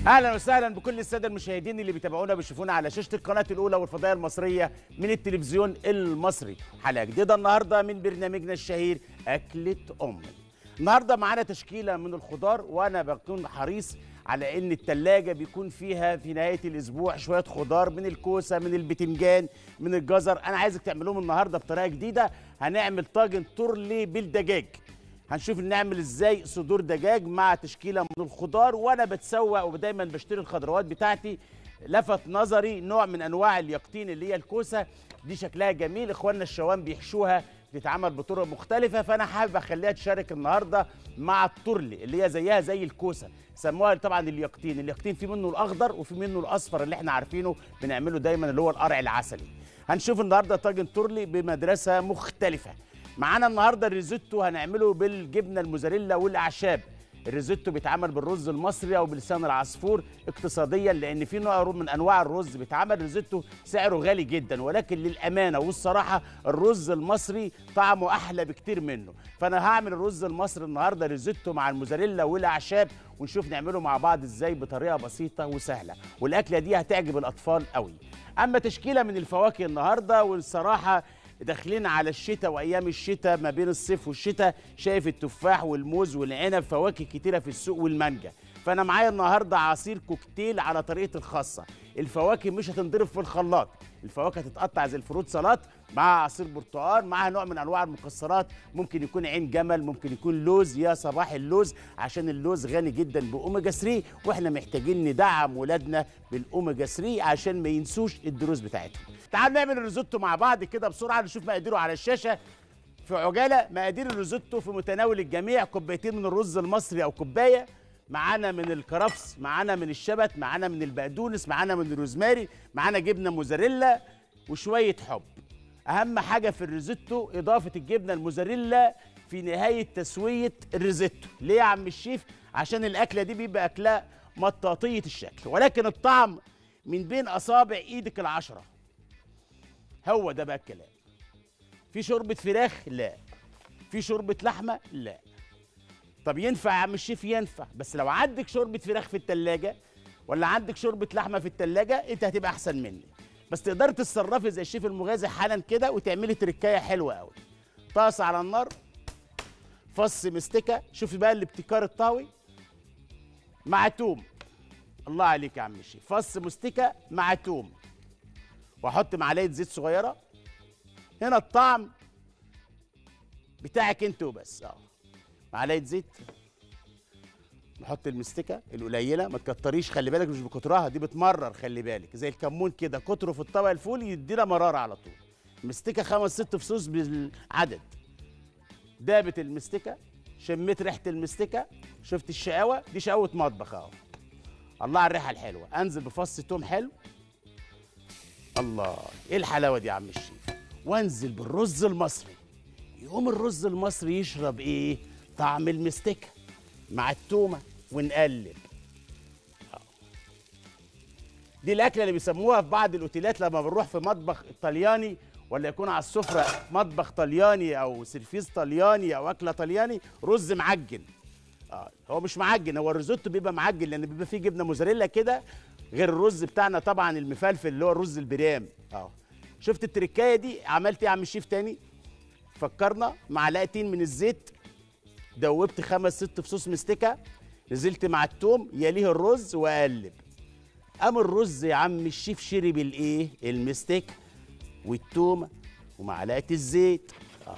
اهلا وسهلا بكل الساده المشاهدين اللي بيتابعونا بيشوفونا على شاشه القناه الاولى والفضائيه المصريه من التلفزيون المصري حلقه جديده النهارده من برنامجنا الشهير اكله امي النهارده معانا تشكيله من الخضار وانا بكون حريص على ان التلاجة بيكون فيها في نهايه الاسبوع شويه خضار من الكوسه من البتنجان من الجزر انا عايزك تعملوهم النهارده بطريقه جديده هنعمل طاجن تورلي بالدجاج هنشوف نعمل ازاي صدور دجاج مع تشكيله من الخضار وانا بتسوق ودايما بشتري الخضروات بتاعتي لفت نظري نوع من انواع اليقطين اللي هي الكوسه دي شكلها جميل اخواننا الشوام بيحشوها بتتعمل بطرق مختلفة فأنا حابب أخليها تشارك النهاردة مع الترلي اللي هي زيها زي الكوسة سموها طبعا اليقطين اليقطين في منه الأخضر وفي منه الأصفر اللي احنا عارفينه بنعمله دايما اللي هو القرع العسلي هنشوف النهاردة طاجن ترلي بمدرسة مختلفة معانا النهارده الريزوتو هنعمله بالجبنه الموزاريلا والاعشاب الريزوتو بيتعمل بالرز المصري او بلسان العصفور اقتصاديا لان في نوع من انواع الرز بيتعمل ريزوتو سعره غالي جدا ولكن للامانه والصراحه الرز المصري طعمه احلى بكتير منه فانا هعمل الرز المصري النهارده ريزوتو مع الموزاريلا والاعشاب ونشوف نعمله مع بعض ازاي بطريقه بسيطه وسهله والاكله دي هتعجب الاطفال قوي اما تشكيله من الفواكه النهارده والصراحه داخلين على الشتاء وايام الشتاء ما بين الصيف والشتاء شايف التفاح والموز والعنب فواكه كتيره في السوق والمانجا فانا معايا النهارده عصير كوكتيل على طريقه الخاصه الفواكه مش هتنضرب في الخلاط الفواكه هتتقطع زي الفروت سلطات مع عصير برتقال مع نوع من انواع المكسرات ممكن يكون عين جمل ممكن يكون لوز يا صباح اللوز عشان اللوز غني جدا باوميجا 3 واحنا محتاجين ندعم ولادنا بالاوميجا 3 عشان ما ينسوش الدروس بتاعتهم تعالوا نعمل الريزوتو مع بعض كده بسرعه نشوف مقاديره على الشاشه في عجاله مقادير الريزوتو في متناول الجميع كوبايتين من الرز المصري او كوبايه معانا من الكرفس معانا من الشبت معانا من البقدونس معانا من الروزماري معانا جبنه موزاريلا وشويه حب اهم حاجه في الريزوتو اضافه الجبنه الموزاريلا في نهايه تسويه الريزوتو ليه يا عم الشيف عشان الاكله دي بيبقى اكلها مطاطيه الشكل ولكن الطعم من بين اصابع ايدك العشره هو ده بقى الكلام في شوربه فراخ لا في شوربه لحمه لا طب ينفع يا عم الشيف ينفع بس لو عندك شوربه فراخ في التلاجة ولا عندك شوربه لحمه في التلاجة انت هتبقى احسن مني بس تقدر تتصرفي زي الشيف المغازي حالا كده وتعملي تركايه حلوه قوي طاسه على النار فص مستكه شوفي بقى الابتكار الطاوي مع توم الله عليك يا عم الشيف فص مستكه مع توم واحط معلقه زيت صغيره هنا الطعم بتاعك انت وبس اه معلقه زيت نحط المستكه القليله ما تكتريش خلي بالك مش بكترها دي بتمرر خلي بالك زي الكمون كده كتره في الطبق الفول يدينا مراره على طول مستكه خمس ست فصوص بالعدد دابت المستكه شميت ريحه المستكه شفت الشقاوه دي شقاوه مطبخ اهو الله على الريحه الحلوه انزل بفص توم حلو الله ايه الحلاوه دي يا عم الشيف وانزل بالرز المصري يقوم الرز المصري يشرب ايه طعم المستكه مع التومه ونقلب أهو. دي الاكله اللي بيسموها في بعض الاوتيلات لما بنروح في مطبخ ايطالياني ولا يكون على السفره مطبخ طلياني او سيرفيس طلياني او اكله طلياني رز معجن اه هو مش معجن هو الريزوتو بيبقى معجن لان بيبقى فيه جبنه موزاريلا كده غير الرز بتاعنا طبعا المفلفل اللي هو الرز البريام اه شفت التركايه دي عملت ايه يا عم الشيف تاني فكرنا معلقتين من الزيت دوبت خمس ست فصوص مستكه نزلت مع التوم يليه الرز واقلب قام الرز يا عم الشيف شرب الايه المستكه والتومه ومعلقه الزيت آه.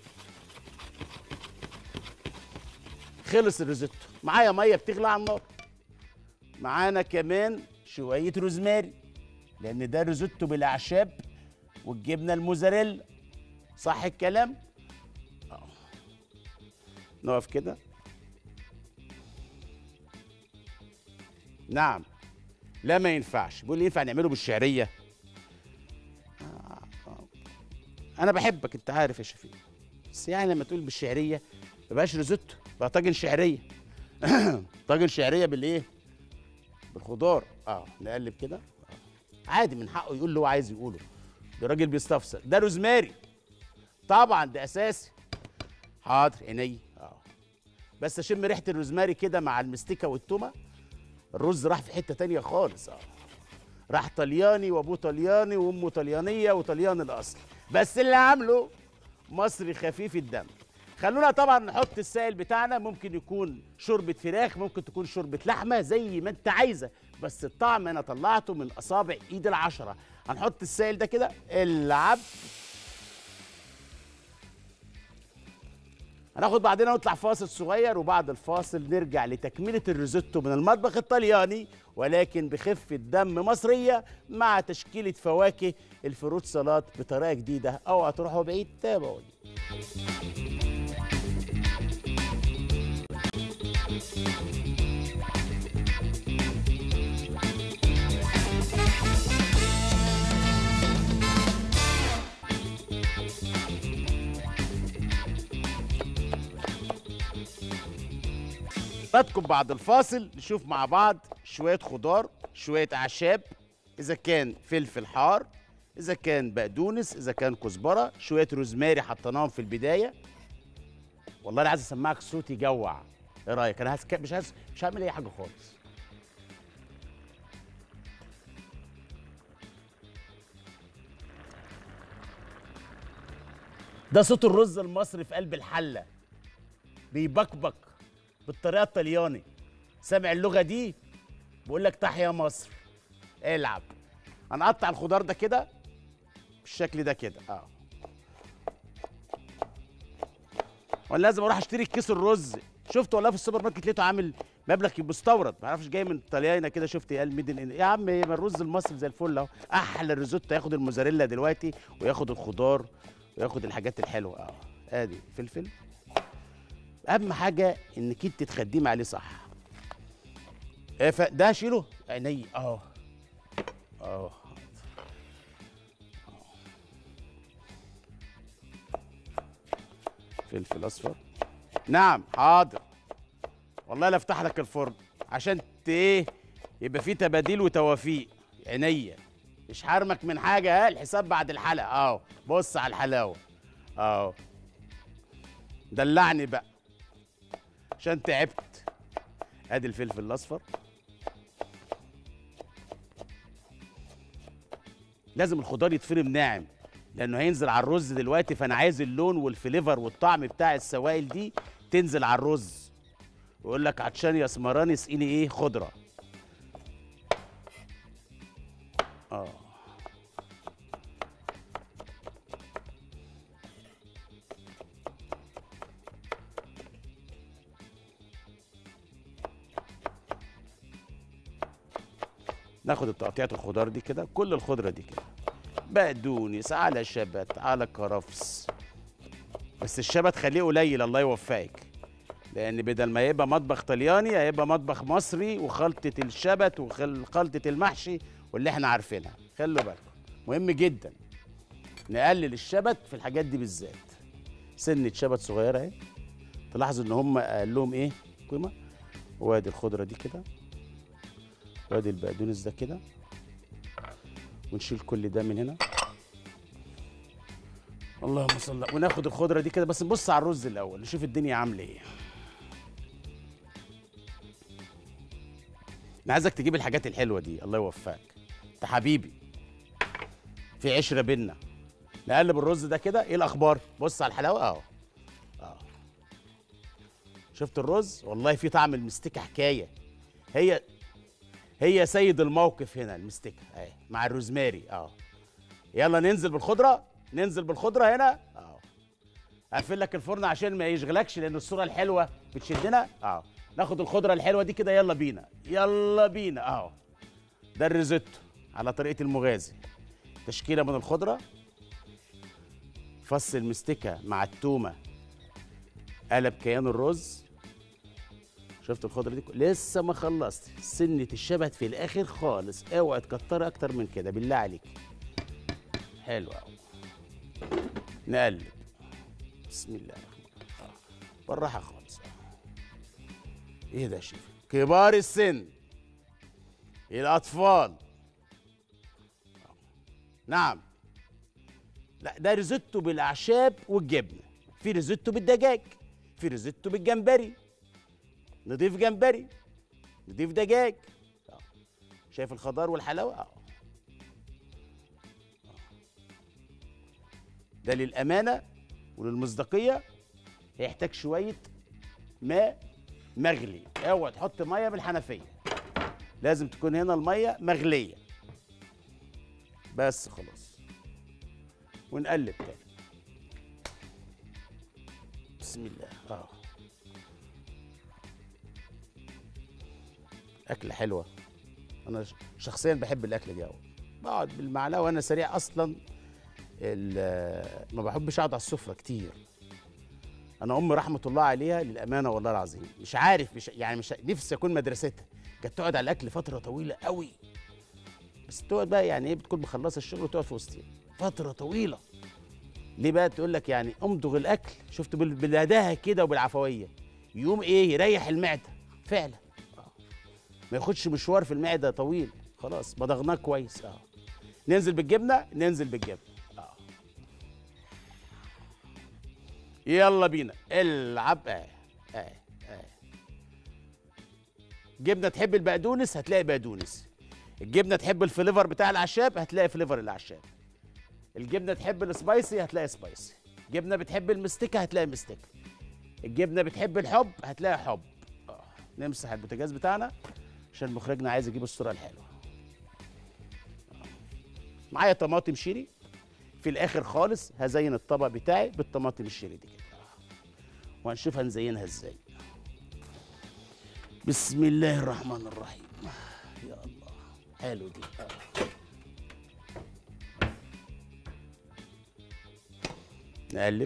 خلص الريزوتو معايا ميه بتغلي على النار معانا كمان شويه روزماري لان ده ريزوتو بالاعشاب والجبنه الموزاريلا صح الكلام أهو. نقف كده نعم لا ما ينفعش بيقول لي ينفع نعمله بالشعريه آه، آه. انا بحبك انت عارف يا شفيق بس يعني لما تقول بالشعريه ما بقاش ريزوتو بقى طاجن شعريه طاجن شعريه بالايه بالخضار اه نقلب كده آه. عادي من حقه يقول اللي هو عايز يقوله ده راجل بيستفسر ده روزماري طبعا ده اساسي حاضر عيني اه بس اشم ريحه الروزماري كده مع المستكه والتومه الرز راح في حته تانية خالص اه راح طلياني وابوه طلياني وامه طليانيه وطليان الاصل بس اللي عامله مصري خفيف الدم خلونا طبعا نحط السائل بتاعنا ممكن يكون شوربه فراخ ممكن تكون شوربه لحمه زي ما انت عايزه بس الطعم انا طلعته من اصابع ايد العشره هنحط السائل ده كده العب هناخد بعدين نطلع فاصل صغير وبعد الفاصل نرجع لتكملة الريزوتو من المطبخ الطلياني ولكن بخفة دم مصرية مع تشكيلة فواكه الفروت سلطات بطريقة جديدة اوعى تروحوا بعيد تابعوني حضراتكم بعد الفاصل نشوف مع بعض شوية خضار شوية أعشاب إذا كان فلفل حار إذا كان بقدونس إذا كان كزبرة شوية روزماري حطيناهم في البداية والله أنا عايز أسمعك صوت يجوع إيه رأيك؟ أنا هسك... مش عايز مش هعمل أي حاجة خالص ده صوت الرز المصري في قلب الحلة بيبكبك بالطريقه الطلياني سامع اللغه دي بقول لك تحيا مصر العب هنقطع الخضار ده كده بالشكل ده كده اه وانا لازم اروح اشتري كيس الرز شفت والله في السوبر ماركت لقيته عامل مبلغ مستورد ما اعرفش جاي من طليانه كده شفت قال ميدن يا عم ما الرز المصري زي الفل اهو احلى الريزوتو ياخد الموزاريلا دلوقتي وياخد الخضار وياخد الحاجات الحلوه اه ادي فلفل اهم حاجه انك انت تخدمي عليه صح إيه ده شيله عيني اهو اهو فلفل اصفر نعم حاضر والله لا افتح لك الفرن عشان ت ايه يبقى في تباديل وتوافيق عينيا مش حرمك من حاجه ها الحساب بعد الحلقه اهو بص على الحلاوه اهو دلعني بقى عشان تعبت ادي الفلفل الاصفر لازم الخضار يتفرم ناعم لانه هينزل على الرز دلوقتي فانا عايز اللون والفليفر والطعم بتاع السوائل دي تنزل على الرز ويقول لك عطشان يا اسمراني اسقيني ايه خضره اه ناخد التقطيعات الخضار دي كده كل الخضره دي كده بقدونس على شبت على كرفس بس الشبت خليه قليل الله يوفقك لان بدل ما يبقى مطبخ طلياني هيبقى مطبخ مصري وخلطه الشبت وخلطه المحشي واللي احنا عارفينها خلوا بالكم مهم جدا نقلل الشبت في الحاجات دي بالذات سنه شبت صغيره اهي تلاحظوا ان هم قال لهم ايه قيمه وادي الخضره دي كده وادي البقدونس ده كده ونشيل كل ده من هنا اللهم صل وناخد الخضره دي كده بس نبص على الرز الاول نشوف الدنيا عامله ايه انا عايزك تجيب الحاجات الحلوه دي الله يوفقك انت حبيبي في عشره بينا نقلب الرز ده كده ايه الاخبار بص على الحلاوه اهو اه شفت الرز والله في طعم المستكه حكايه هي هي سيد الموقف هنا المستكه اهي مع الروزماري اه يلا ننزل بالخضره ننزل بالخضره هنا اه اقفل لك الفرن عشان ما يشغلكش لان الصوره الحلوه بتشدنا اه ناخد الخضره الحلوه دي كده يلا بينا يلا بينا اه ده الريزوتو على طريقه المغازي تشكيله من الخضره فص المستكه مع التومه قلب كيان الرز شفت الخضره دي لسه ما خلصت سنه الشبت في الاخر خالص اوعى تكتري اكتر من كده بالله عليك حلو قوي نقلب بسم الله الرحمن الرحيم بالراحه خالص ايه ده يا شيف كبار السن الاطفال نعم لا ده ريزوتو بالاعشاب والجبنه في ريزوتو بالدجاج في ريزوتو بالجمبري نضيف جمبري نضيف دجاج شايف الخضار والحلاوه اه ده للامانه وللمصداقيه هيحتاج شويه ماء مغلي اوعى تحط ميه من الحنفيه لازم تكون هنا الميه مغليه بس خلاص ونقلب تاني بسم الله اه اكله حلوه انا ش- شخصيا بحب الاكله دي قوي بقعد بالمعلقه وانا سريع اصلا ال- ما بحبش اقعد على السفره كتير انا امي رحمه الله عليها للامانه والله العظيم مش عارف مش يعني مش نفسي اكون مدرستها كانت تقعد على الاكل فتره طويله قوي بس تقعد بقى يعني ايه بتكون مخلصه الشغل وتقعد في وسطنا فتره طويله ليه بقى تقول لك يعني امضغ الاكل شفت بال- بالهداها كده وبالعفويه يوم ايه يريح المعده فعلا آه. ما ياخدش مشوار في المعده طويل خلاص مضغناه كويس اه ننزل بالجبنه ننزل بالجبنه اه يلا بينا العب اه اه اه جبنه تحب البقدونس هتلاقي بقدونس الجبنه تحب الفليفر بتاع الاعشاب هتلاقي فليفر الاعشاب الجبنه تحب السبايسي هتلاقي سبايسي جبنه بتحب المستكه هتلاقي مستكه الجبنه بتحب الحب هتلاقي حب آه. نمسح البوتاجاز بتاعنا عشان مخرجنا عايز يجيب الصوره الحلوه آه. معايا طماطم شيري في الاخر خالص هزين الطبق بتاعي بالطماطم الشيري دي كده آه. وهنشوف هنزينها ازاي بسم الله الرحمن الرحيم يا الله حلو دي آه. نقلب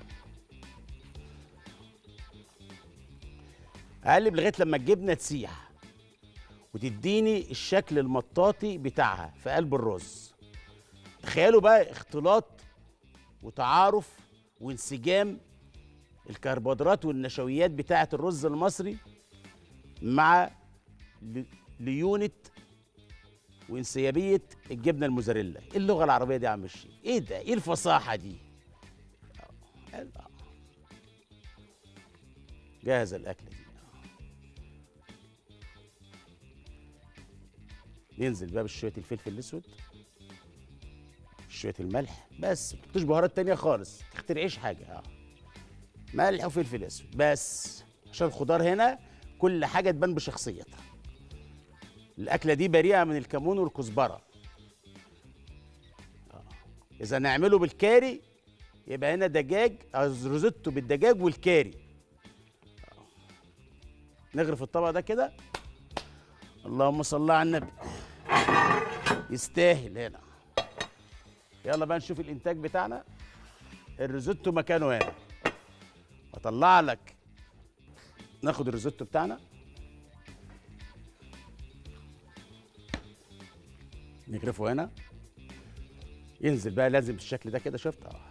اقلب لغايه لما الجبنه تسيح وتديني الشكل المطاطي بتاعها في قلب الرز تخيلوا بقى اختلاط وتعارف وانسجام الكربوهيدرات والنشويات بتاعه الرز المصري مع ل- ليونه وانسيابيه الجبنه الموزاريلا ايه اللغه العربيه دي يا عم الشيخ ايه ده ايه الفصاحه دي حلو. جاهزه الاكله دي ننزل بقى بشويه الفلفل الاسود شويه الملح بس ما تحطوش بهارات تانية خالص تخترعيش حاجه اه ملح وفلفل اسود بس عشان الخضار هنا كل حاجه تبان بشخصيتها الاكله دي بريئه من الكمون والكزبره آه. اذا نعمله بالكاري يبقى هنا دجاج أو روزيتو بالدجاج والكاري آه. نغرف الطبق ده كده اللهم صل على النبي يستاهل هنا يلا بقى نشوف الانتاج بتاعنا الريزوتو مكانه هنا اطلع لك ناخد الريزوتو بتاعنا نجرفه هنا ينزل بقى لازم بالشكل ده كده شفت اه آه.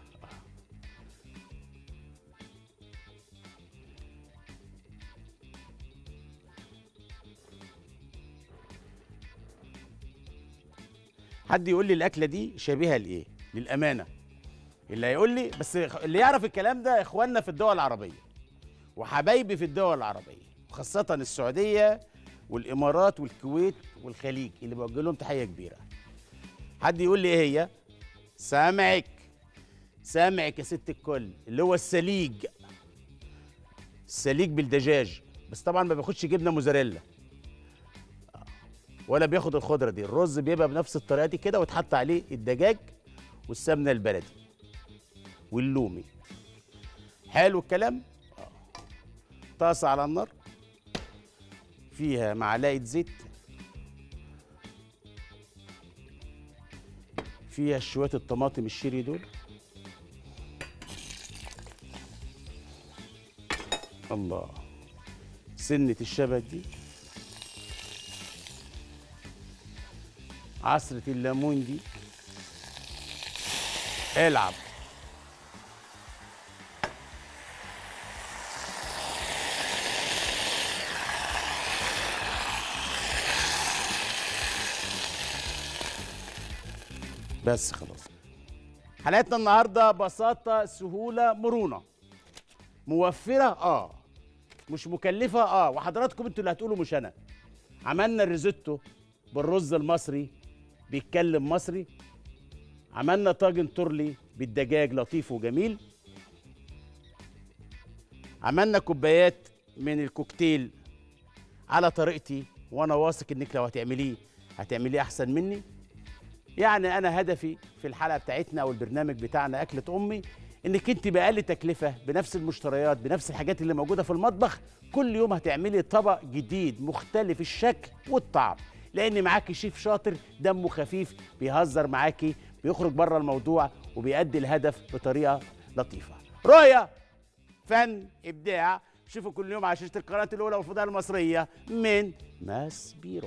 حد يقول لي الاكله دي شبيهه لايه للامانه اللي هيقول لي بس اللي يعرف الكلام ده اخواننا في الدول العربيه وحبايبي في الدول العربيه وخاصه السعوديه والامارات والكويت والخليج اللي بوجه لهم تحيه كبيره حد يقول لي ايه هي سامعك سامعك يا ست الكل اللي هو السليج السليج بالدجاج بس طبعا ما بياخدش جبنه موزاريلا آه. ولا بياخد الخضره دي الرز بيبقى بنفس الطريقه دي كده ويتحط عليه الدجاج والسمنه البلدي واللومي حلو الكلام آه. طاسه على النار فيها معلقه زيت فيها شويه الطماطم الشيري دول الله سنة الشبت دي عصرة الليمون دي العب بس خلاص حلقتنا النهارده بساطة سهولة مرونة موفرة اه مش مكلفة اه وحضراتكم انتوا اللي هتقولوا مش انا عملنا الريزوتو بالرز المصري بيتكلم مصري عملنا طاجن تورلي بالدجاج لطيف وجميل عملنا كوبايات من الكوكتيل على طريقتي وانا واثق انك لو هتعمليه هتعمليه احسن مني يعني انا هدفي في الحلقه بتاعتنا او البرنامج بتاعنا اكله امي انك انت باقل تكلفه بنفس المشتريات بنفس الحاجات اللي موجوده في المطبخ كل يوم هتعملي طبق جديد مختلف الشكل والطعم لان معاكي شيف شاطر دمه خفيف بيهزر معاكي بيخرج بره الموضوع وبيأدي الهدف بطريقه لطيفه رؤيه فن ابداع شوفوا كل يوم على شاشه القناه الاولى والفضاء المصريه من ماس بيرو